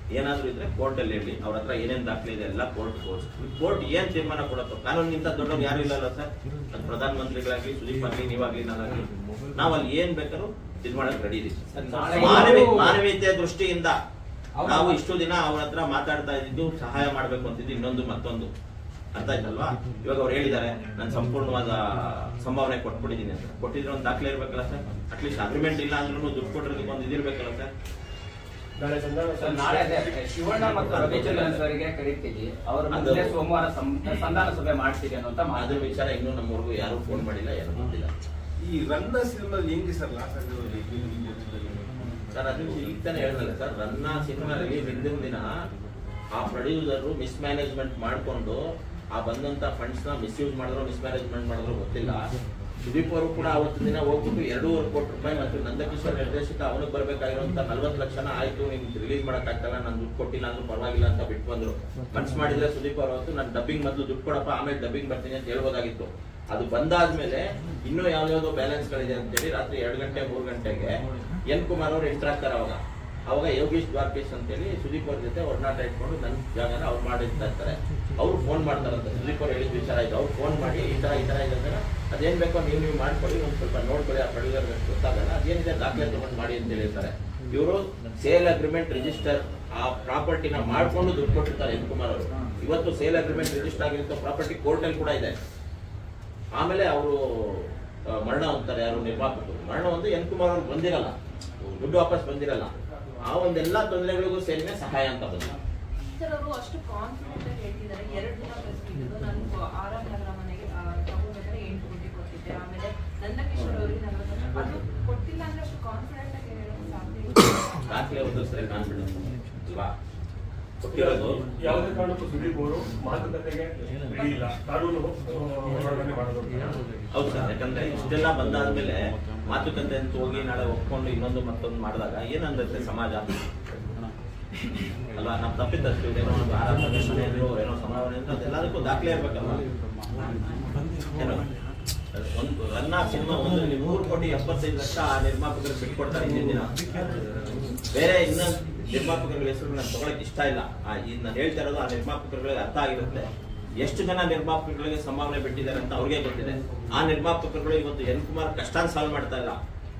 ಏನಾದ್ರೂ ಇದ್ರೆ ಕೋರ್ಟ್ ಅಲ್ಲಿ ಹೇಳಿ ಅವ್ರ ಹತ್ರ ಏನೇನ್ ದಾಖಲೆ ಇದೆ ಎಲ್ಲ ಕೋರ್ಟ್ ತೋರಿಸ್ತೀವಿ ಕೋರ್ಟ್ ಏನ್ ತೀರ್ಮಾನ ಕೊಡುತ್ತೋ ಕಾನೂನಿಗಿಂತ ದೊಡ್ಡವ್ರು ಯಾರು ಇಲ್ಲಲ್ಲ ಸರ್ ಅದು ಪ್ರಧಾನ ಮಂತ್ರಿಗಳಾಗ್ಲಿ ಸುದೀಪ್ ಆಗ್ಲಿ ನೀವಾಗ್ಲಿ ನಾನಾಗ್ಲಿ ನಾವ್ ಅಲ್ಲಿ ಏನ್ ಬೇಕಾದ್ರೂ ಇದ್ ಮಾಡಕ್ ರೆಡಿ ಇದೀವಿ ನಾಳೆ ಮಾನವೀಯ ಇವರು- ಮಾನವೀಯತೆಯ ದೃಷ್ಟಿಯಿಂದ ಹೌದು. ನಾವು ಇಷ್ಟು ದಿನ ಅವ್ರ ಹತ್ರ ಮಾತಾಡ್ತಾ ಇದ್ದಿದ್ದು ಸಹಾಯ ಮಾಡ್ಬೇಕು ಅಂತಿದ್ದು ಇನ್ನೊಂದು ಮತ್ತೊಂದು ಅರ್ಥ ಆಯ್ತಲ್ವಾ ಇವಾಗ ಅವ್ರು ಹೇಳಿದ್ದಾರೆ ನಾನು ಸಂಪೂರ್ಣವಾದ ಸಂಭಾವನೆ ಕೊಟ್ಬಿಟ್ಟಿದ್ದೀನಿ ಅಂತ ಕೊಟ್ಟಿದ್ರೆ ಒಂದು ದಾಖಲೆ ಇರ್ಬೇಕಲ್ಲ ಸರ್ ಅಟ್ಲೀಸ್ಟ್ ಅಗ್ರಿಮೆಂಟ್ ಇಲ್ಲ ಅಂದ್ರೂ ದುಡ್ಡು ಕೊಟ್ಟಿರೋದಕ್ಕೆ ಒಂದು ಇದಿರ್ಬೇಕಲ್ಲ ಸರ್ ಸರ್, ನಾಳೆ ಅದೇ ಶಿವಣ್ಣ ಮತ್ತು ರವಿಚಂದ್ರನ್ ಸರ್ಗೆ ಕರಿತೀವಿ ಅವ್ರ ಅದು- ಮುಂದೆ ಸೋಮವಾರ ಸಂ- ಸಂಧಾನ ಸಭೆ ಮಾಡ್ತೀವಿ ಅನ್ನುವಂತ ಅದ್ರ ಮಾತು ವಿಚಾರ ಇನ್ನೂ ನಮ್ಮವರೆಗೂ ಯಾರು ಫೋನ್ ಮಾಡಿಲ್ಲ ಯಾರು ಗೊತ್ತಿಲ್ಲ ಈ ರನ್ನ ಸಿನಿಮಾ ಹೆಂಗೆ ಸರ್ ಲಾಸ್ ಆಗಿರೋದು ಸರ್ ಅದು ಈಗ ತಾನೇ ಹೇಳಿದ್ರಲ್ಲ ಸರ್ ರನ್ನ ಸಿನಿಮಾ ರಿಲೀಸ್ ಹಿಂದಿನ ದಿನ ಆ ಪ್ರೊಡ್ಯೂಸರ್ ಮಿಸ್ಮ್ಯಾನೇಜ್ಮೆಂಟ್ ಮಾಡ್ಕೊಂಡು ಆ ಬಂದಂತ ಫಂಡ್ಸ್ ನ ಮಿಸ್ಯೂಸ್ ಮಾಡಿದ್ರು ಮಿಸ್ಮ್ಯಾನೇಜ್ಮೆಂಟ್ ಮಾಡಿದ್ರು ಗೊತ್ತಿಲ್ಲ ಸುದೀಪ್ ಅವರು ಕೂಡ ಅವತ್ತು ದಿನ ಹೋಗ್ಬಿಟ್ಟು ಎರಡೂವರೆ ಕೋಟಿ ರೂಪಾಯಿ ಮತ್ತು ನಂದಕಿಶೋರ್ ನಿರ್ದೇಶಕ ಅವನಿಗೆ ಬರ್ಬೇಕಾಗಿರುವಂತ ನಲ್ವತ್ತು ಲಕ್ಷನ ಆಯ್ತು ನಿಮ್ಗೆ ರಿಲೀಸ್ ಮಾಡಕ್ ಆಗ್ತಲ್ಲ ನಾನು ದುಡ್ಡು ಕೊಟ್ಟಿಲ್ಲ ಅಂದ್ರೂ ಪರವಾಗಿಲ್ಲ ಅಂತ ಬಿಟ್ಟು ಬಂದ್ರು ಮನ್ಸ್ ಮಾಡಿದ್ರೆ ಸುದೀಪ್ ಅವರು ಅವತ್ತು ನಾನು ಡಬ್ಬಿಂಗ್ ಮೊದಲು ದುಡ್ಡು ಕೊಡಪ್ಪ ಆಮೇಲೆ ಡಬ್ಬಿಂಗ್ ಬರ್ತೀನಿ ಅಂತ ಹೇಳ್ಬೋದಾಗಿತ್ತು ಅದು ಬಂದಾದ್ಮೇಲೆ ಇನ್ನೂ ಯಾವ್ಯಾವ್ದೋ ಬ್ಯಾಲೆನ್ಸ್ ಗಳಿದೆ ಅಂತೇಳಿ ರಾತ್ರಿ ಎರಡು ಗಂಟೆ ಮೂರು ಗಂಟೆಗೆ ಎನ್ ಕುಮಾರ್ ಅವರು ಎಂಟ್ರ್ ಆಗ್ತಾರೆ ಅವಾಗ ಅವಾಗ ಯೋಗೇಶ್ ದ್ವಾರಕೇಶ್ ಅಂತೇಳಿ ಸುದೀಪ್ ಅವ್ರ ಜೊತೆ ಒಡನಾಟ ಇಟ್ಕೊಂಡು ನನ್ನ ಜಾಗನ ಅವ್ರು ಮಾಡಿರ್ತಾ ಇರ್ತಾರೆ ಅವ್ರು ಫೋನ್ ಮಾಡ್ತಾರಂತೆ ಸುದೀಪ್ ಅವ್ರು ಹೇಳಿದ ವಿಚಾರ ಆಯ್ತು ಅವ್ರು ಫೋನ್ ಮಾಡಿ ಈ ತರ ಈ ತರ ಇದೆ ಅಂದ್ರೆ ಅದೇನ್ ಬೇಕೋ ನೀವು ನೀವು ಮಾಡ್ಕೊಳ್ಳಿ ಒಂದು ಸ್ವಲ್ಪ ನೋಡ್ಕೊಳ್ಳಿ ಆ ಪ್ರೊಡ್ಯೂಸರ್ ಗೊತ್ತಾಗಲ್ಲ ಅದೇನಿದೆ ದಾಖಲೆ ತಗೊಂಡು ಮಾಡಿ ಅಂತ ಹೇಳಿರ್ತಾರೆ ಇವರು ಸೇಲ್ ಅಗ್ರಿಮೆಂಟ್ ರಿಜಿಸ್ಟರ್ ಆ ಪ್ರಾಪರ್ಟಿನ ಮಾಡ್ಕೊಂಡು ದುಡ್ಡು ಕೊಟ್ಟಿರ್ತಾರೆ ಎನ್ ಕುಮಾರ್ ಅವರು ಇವತ್ತು ಸೇಲ್ ಅಗ್ರಿಮೆಂಟ್ ರಿಜಿಸ್ಟರ್ ಆಗಿರೋ ಪ್ರಾಪರ್ಟಿ ಕೋರ್ಟಲ್ಲಿ ಕೂಡ ಇದೆ ಆಮೇಲೆ ಅವರು ಮರಣ ಹೊಂದ್ತಾರೆ ಯಾರು ನಿರ್ಮಾಪಕರು ಮರಣ ಒಂದು ಎನ್ ಕುಮಾರ್ ಅವ್ರು ಬಂದಿರಲ್ಲ ದುಡ್ಡು ವಾಪಸ್ ಬಂದಿರಲ್ಲ ಆ ಒಂದೆಲ್ಲ ತೊಂದರೆಗಳಿಗೂ ಸೇರಿನೇ ಸಹಾಯ ಅಂತ ಬಂದಿಲ್ಲ ಸರ್ ಅವರು ಅಷ್ಟು ಕಾನ್ಫಿಡೆಂಟ್ ಆಗಿ ಹೇಳ್ತಿದ್ದಾರೆ ಎರಡು ದಿನ ಪ್ರೆಸ್ ಮೀಟ್ ನಾನು ಆರ್ ಆರ್ ನಗರ ಮನೆಗೆ ಆ, ತಗೋಬೇಕಾದ್ರೆ ಎಂಟು ಕೋಟಿ ಕೊಟ್ಟಿದ್ದೆ ಆಮೇಲೆ ನಂದಕಿಶೋರ್ ಅವರಿಗೆ ನಲವತ್ತು ಲಕ್ಷ ಅದು ಕೊಟ್ಟಿಲ್ಲ ಅಂದ್ರೆ ಅಷ್ಟು ಕಾನ್ಫಿಡೆಂಟ್ ಆಗಿ ಹೇಳೋದು ಸಾಧ್ಯ ಇಲ್ಲ. ದಾಖಲೆ ಒದಗಿಸಿದ್ರೆ ಕಾನ್ಫಿಡೆನ್ಸ್ ಅಲ್ವಾ ಕೊಟ್ಟಿರೋದು ಯಾವುದೇ ಕಾರಣಕ್ಕೂ ಸುದೀಪ್ ಅವರು ಮಾತುಕತೆಗೆ ರೆಡಿ ಇಲ್ಲ ಕಾನೂನು ಆ, ಹೋರಾಟನೇ ಮಾಡೋದು ಹೌದು ಸರ್ ಯಾಕಂದ್ರೆ ಇಷ್ಟೆಲ್ಲ ಬಂದಾದ್ಮೇಲೆ ಮಾತುಕತೆ ಅಂತ ಹೋಗಿ ನಾಳೆ ಒಪ್ಕೊಂಡು ಇನ್ನೊಂದು ಮತ್ತೊಂದು ಮಾಡಿದಾಗ ಏನಂದತ್ತೆ ಸಮಾಜ ಅಲ್ವಾ ನಾವು ತಪ್ಪಿದ್ದಷ್ಟು ಏನೋ ಒಂದು ಆರಾಧನೆ ಮನೆಯಲ್ಲೋ ಏನೋ ಸಮಾವೇಶ ಅಂದ್ರೆ ಅದೆಲ್ಲದಕ್ಕೂ ದಾಖಲೆ ಇರ್ಬೇಕಲ್ವಾ ಏನೋ ಒಂದು ರನ್ನ ಸಿನಿಮಾ ಒಂದು ಮೂರು ಕೋಟಿ ಎಪ್ಪತ್ತೈದು ಲಕ್ಷ ಆ ನಿರ್ಮಾಪಕರು ಬಿಟ್ಕೊಡ್ತಾರೆ ಹಿಂದಿನ ದಿನ ಬೇರೆ ಇನ್ನೊಂದು ನಿರ್ಮಾಪಕರುಗಳ ಹೆಸರು ನಾನು ತಗೊಳಕ್ ಇಷ್ಟ ಇಲ್ಲ ಆ ಈಗ ನಾನು ಹೇಳ್ತಾ ಇರೋದು ಆ ನಿರ್ಮಾಪಕರುಗಳಿಗೆ ಅರ್ಥ ಆಗಿರುತ್ತೆ ಎಷ್ಟು ಜನ ನಿರ್ಮಾಪಕರುಗಳಿಗೆ ಸಂಭಾವನೆ ಬಿಟ್ಟಿದ್ದಾರೆ ಅಂತ ಅವ್ರಿಗೆ ಗೊತ್ತಿದೆ ಆ ನಿರ್ಮಾಪಕರುಗಳು ಇವತ್ತು ಎನ್ ಕುಮಾರ್ ಕಷ್ಟ ಸಾಲ್ವ್ ಮಾಡ್ತಾ ಇಲ್ಲ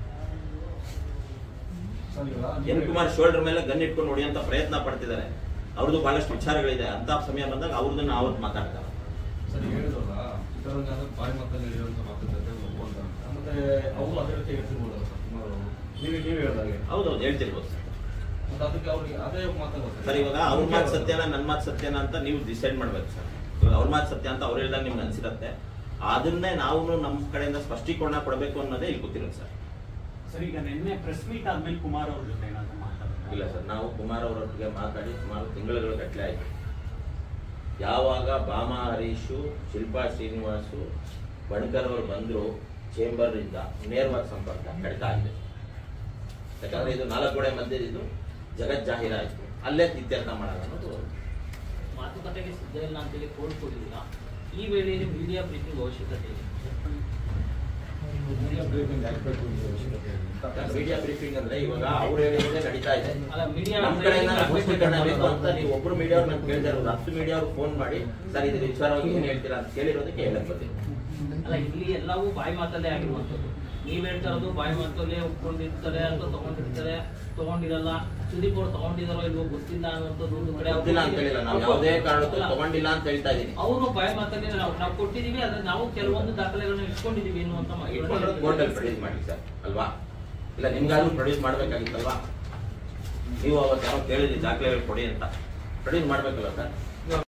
ಎನ್ ಕುಮಾರ್ ಶೋಲ್ಡರ್ ಮೇಲೆ ಗನ್ ಇಟ್ಕೊಂಡು ಹೊಡಿಯಂತ ಪ್ರಯತ್ನ ಪಡ್ತಿದ್ದಾರೆ ಅವ್ರದ್ದು ಬಹಳಷ್ಟು ವಿಚಾರಗಳಿದೆ ಅಂತ ಸಮಯ ಬಂದಾಗ ಅವ್ರದನ್ನ ಅವತ್ತು ಮಾತಾಡ್ತಾರೆ ಸರಿ ಹೇಳಿದ್ರಲ್ಲ ಚಿತ್ರರಂಗದ ಬಾಯಿ ಮಾತಲ್ಲಿ ನಡೆಯುವಂತ ಮಾತುಕತೆ ಒಪ್ಪಂದ ಅಂತ ಮತ್ತೆ ಅವರು ಅದೇ ರೀತಿ ಹೇಳ್ತಿರ್ಬೋದಲ್ಲ ಸರ್ ಕುಮಾರ್ ಅವರು ನೀವೇ ನೀವೇ ಹೇಳ್ದಾಗೆ ಹೌದೌದು ಹೇಳ್ತಿರ್ಬೋದು ಸರ್ ಮತ್ತೆ ಅದಕ್ಕೆ ಅವ್ರಿಗೆ ಅದೇ ಮಾತಾಗುತ್ತೆ ಸರ್ ಇವಾಗ ಅವ್ರ ಮಾತು ಸತ್ಯನ ನನ್ನ ಮಾತು ಸತ್ಯನ ಅಂತ ನೀವು ಡಿಸೈಡ್ ಮಾಡ್ಬೇಕು ಸರ್ ಇವಾಗ ಅವ್ರ ಮಾತು ಸತ್ಯ ಅಂತ ಅವ್ರು ಹೇಳಿದಾಗ ನಿಮ್ಗೆ ಅನ್ಸಿರತ್ತೆ ಅದನ್ನೇ ನಾವು ನಮ್ಮ ಕಡೆಯಿಂದ ಸ್ಪಷ್ಟೀಕರಣ ಕೊಡಬೇಕು ಅನ್ನೋದೇ ಇಲ್ಲಿ ಗೊತ್ತಿರೋದು ಸರ್ ಸರ್ ಈಗ ನಿನ್ನೆ ಪ್ರೆಸ್ ಮೀಟ್ ಆದ್ಮೇಲೆ ಕುಮಾರ್ ಅವ್ರ ಜೊತೆ ಏನಾದ್ರು ಇಲ್ಲ ಮಾತಾಡಿದ್ರೆ ಸರ್ ನಾವು ಕುಮಾರ್ ಅವರೊಟ್ಟಿಗೆ ಮಾತಾಡಿ ಸುಮಾರು ತಿಂಗಳುಗಳ ಗಟ್ಟಲೆ ಆಯ್ತು ಯಾವಾಗ ಬಾಮಾ ಹರೀಶು ಶಿಲ್ಪಾ ಶ್ರೀನಿವಾಸು ಬಣ್ಕರ್ ಅವರು ಬಂದ್ರು ಚೇಂಬರ್ ಇಂದ ನೇರವಾದ ಸಂಪರ್ಕ ಕಡಿತ ಆಗಿದೆ ಯಾಕಂದ್ರೆ ಇದು ನಾಲ್ಕು ಗೋಡೆ ಮಧ್ಯೆ ಇದು ಜಗತ್ ಜಾಹೀರಾಯ್ತು ಅಲ್ಲೇ ಇತ್ಯರ್ಥ ಮಾಡೋಣ ಅನ್ನೋದು ಮಾತುಕತೆಗೆ ಸಿದ್ಧ ಇಲ್ಲ ಅಂತೇಳಿ ಕೋರ್ಟ್ ಕೊಟ್ಟಿಲ್ಲ ಈ ವೇಳೆಯಲ್ಲಿ ಮೀಡಿಯಾ ಬ್ರೀಫಿಂಗ್ ಅವಶ್ಯಕತೆ ಇದೆ ಮೀಡಿಯಾ ಬ್ರೀಫಿಂಗ್ ಆಗಬೇಕು ಅಂತ ಅವಶ್ಯಕತೆ ಇದೆ ಅಂತ. ಮೀಡಿಯಾ ಬ್ರೀಫಿಂಗ್ ಅಂದ್ರೆ ಇವಾಗ ಅವ್ರು ಹೇಳಿದ್ರೆ ನಡೀತಾ ಇದೆ ಅಲ್ಲ ಮೀಡಿಯಾ ನಮ್ಮ ಕಡೆಯಿಂದ ನಾವು ಸ್ಪಷ್ಟೀಕರಣ ಬೇಕು ಅಂತ ನೀವು ಒಬ್ರು ಮೀಡಿಯಾ ಅವ್ರು ನಮ್ಗೆ ಕೇಳ್ತಾ ಇರೋದು ಹತ್ತು ಮೀಡಿಯಾ ಅವ್ರು ಫೋನ್ ಮಾಡಿ ಸರ್ ಇದ್ರ ವಿಚಾರವಾಗಿ ಏನ್ ಹೇಳ್ತೀರಾ ಅಂತ ಕೇಳಿರೋದಕ್ಕೆ ಹೇಳಕ್ ಬರ್ತೀನಿ ಅಲ್ಲ ಇಲ್ಲಿ ಎಲ್ಲವೂ ಬಾಯಿ ಮಾತಲ್ಲೇ ಆಗಿರುವಂಥದ್ದು ನೀವ್ ಹೇಳ್ತಾ ಇರೋದು ಬಾಯಿ ಮಾತಲ್ಲೇ ಒಪ್ಕೊಂಡಿರ್ತಾರೆ ಅಥವಾ ತಗೊಂಡಿರ್ತಾರೆ ತಗೊಂಡಿರಲ್ಲ ಸುದೀಪ್ ಅವ್ರು ತಗೊಂಡಿದಾರೋ ಇಲ್ವೋ ಗೊತ್ತಿಲ್ಲ ಅನ್ನುವಂಥದ್ದು ಒಂದು ಕಡೆ ಅವ್ರು ಗೊತ್ತಿಲ್ಲ ಅಂತ ಹೇಳಿಲ್ಲ ನಾವು ಯಾವುದೇ ಕಾರಣಕ್ಕೂ ತಗೊಂಡಿಲ್ಲ ಅಂತ ಹೇಳ್ತಾ ಇದೀನಿ ಅವರು ಬಾಯಿ ಮಾತಲ್ಲಿ ನಾವು ನಾವು ಕೊಟ್ಟಿದೀವಿ ಆದ್ರೆ ನಾವು ಕೆಲವೊಂದು ದಾಖಲೆಗಳನ್ನ ಇಟ್ಕೊಂಡಿದೀವಿ ಎನ್ನುವಂತ ಮಾ- ಇಟ್ಕೊಂಡ್ರೆ ಕೋರ್ಟಲ್ಲಿ ಪ್ರೊಡ್ಯೂಸ್ ಮಾಡಿ ಸರ್ ಅಲ್ವಾ ಇಲ್ಲ ನಿಮ್ಗಾದ್ರೂ ಪ್ರೊಡ್ಯೂಸ್ ಮಾಡ್ಬೇಕಾಗಿತ್ತಲ್ವಾ ನೀವು ಅವತ್ತು ಯಾರೋ ಕೇಳಿದ್ರಿ ದಾಖಲೆಗಳು ಕೊಡಿ ಅಂತ ಪ್ರೊಡ್ಯೂಸ್ ಮಾಡ್ಬೇಕಲ್ಲ ಸರ್